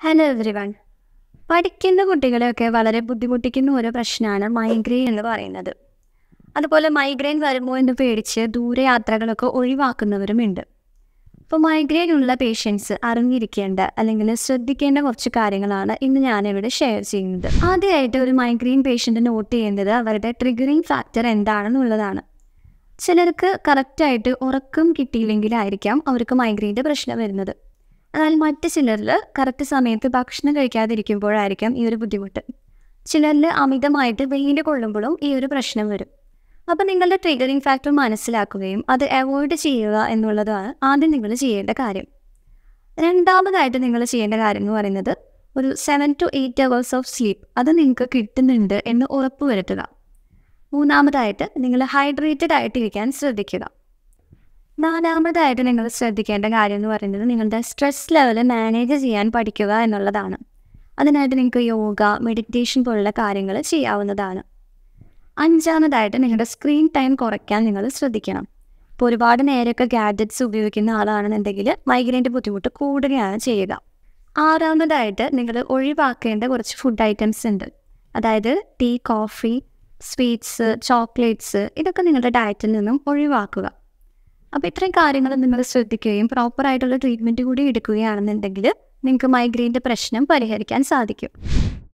hello every one പഠിക്കുന്ന കുട്ടികളെയൊക്കെ വളരെ ബുദ്ധിമുട്ടിക്കുന്ന ഒരു പ്രശ്നമാണ് മൈഗ്രെയിൻ എന്ന് പറയുന്നത് അതുപോലെ മൈഗ്രെയിൻ വരുമോ എന്ന് പേടിച്ച് ദൂരയാത്രകളൊക്കെ ഒഴിവാക്കുന്നവരുമുണ്ട് അപ്പോൾ മൈഗ്രെയിൻ ഉള്ള പേഷ്യൻസ് അറിഞ്ഞിരിക്കേണ്ട അല്ലെങ്കിൽ ശ്രദ്ധിക്കേണ്ട കുറച്ച് കാര്യങ്ങളാണ് ഇന്ന് ഞാനിവിടെ ഷെയർ ചെയ്യുന്നത് ആദ്യമായിട്ട് ഒരു മൈഗ്രെയിൻ പേഷ്യൻ്റ് നോട്ട് ചെയ്യേണ്ടത് അവരുടെ ട്രിഗറിങ് ഫാക്ടർ എന്താണെന്നുള്ളതാണ് ചിലർക്ക് കറക്റ്റായിട്ട് ഉറക്കം കിട്ടിയില്ലെങ്കിലായിരിക്കാം അവർക്ക് മൈഗ്രെയിൻ്റെ പ്രശ്നം വരുന്നത് എന്നാൽ മറ്റ് ചിലരിൽ കറക്റ്റ് സമയത്ത് ഭക്ഷണം കഴിക്കാതിരിക്കുമ്പോഴായിരിക്കാം ഈ ഒരു ബുദ്ധിമുട്ട് ചിലരിൽ അമിതമായിട്ട് വെയിൽ കൊള്ളുമ്പോഴും ഈ ഒരു പ്രശ്നം വരും അപ്പോൾ നിങ്ങളുടെ ട്രിഗറിങ് ഫാക്ടർ മനസ്സിലാക്കുകയും അത് അവോയ്ഡ് ചെയ്യുക എന്നുള്ളതാണ് ആദ്യം നിങ്ങൾ ചെയ്യേണ്ട കാര്യം രണ്ടാമതായിട്ട് നിങ്ങൾ ചെയ്യേണ്ട കാര്യം എന്ന് പറയുന്നത് ഒരു seven to eight hours of sleep അത് നിങ്ങൾക്ക് കിട്ടുന്നുണ്ട് എന്ന് ഉറപ്പുവരുത്തുക മൂന്നാമതായിട്ട് നിങ്ങൾ ഹൈഡ്രേറ്റഡ് ആയിട്ടിരിക്കാൻ ശ്രദ്ധിക്കുക നാലാമതായിട്ട് നിങ്ങൾ ശ്രദ്ധിക്കേണ്ട കാര്യം എന്ന് പറയുന്നത് നിങ്ങളുടെ സ്ട്രെസ് ലെവൽ മാനേജ് ചെയ്യാൻ പഠിക്കുക എന്നുള്ളതാണ് അതിനായിട്ട് നിങ്ങൾക്ക് യോഗ മെഡിറ്റേഷൻ പോലുള്ള കാര്യങ്ങൾ ചെയ്യാവുന്നതാണ് അഞ്ചാമതായിട്ട് നിങ്ങളുടെ സ്ക്രീൻ ടൈം കുറയ്ക്കാൻ നിങ്ങൾ ശ്രദ്ധിക്കണം ഇപ്പോൾ ഒരുപാട് നേരമൊക്കെ ഗാഡ്ജറ്റ്സ് ഉപയോഗിക്കുന്ന ആളാണെന്നുണ്ടെങ്കിൽ മൈഗ്രൈൻ്റെ ബുദ്ധിമുട്ട് കൂടുകയാണ് ചെയ്യുക ആറാമതായിട്ട് നിങ്ങൾ ഒഴിവാക്കേണ്ട കുറച്ച് ഫുഡ് ഐറ്റംസ് ഉണ്ട് അതായത് ടീ കോഫി സ്വീറ്റ്സ് ചോക്ലേറ്റ്സ് ഇതൊക്കെ നിങ്ങളുടെ ഡയറ്റിൽ നിന്നും ഒഴിവാക്കുക അപ്പോൾ ഇത്രയും കാര്യങ്ങൾ നിങ്ങൾ ശ്രദ്ധിക്കുകയും പ്രോപ്പറായിട്ടുള്ള ട്രീറ്റ്മെൻറ്റ് കൂടി എടുക്കുകയാണെന്നുണ്ടെങ്കിൽ നിങ്ങൾക്ക് മൈഗ്രെയിൻ്റെ പ്രശ്നം പരിഹരിക്കാൻ സാധിക്കും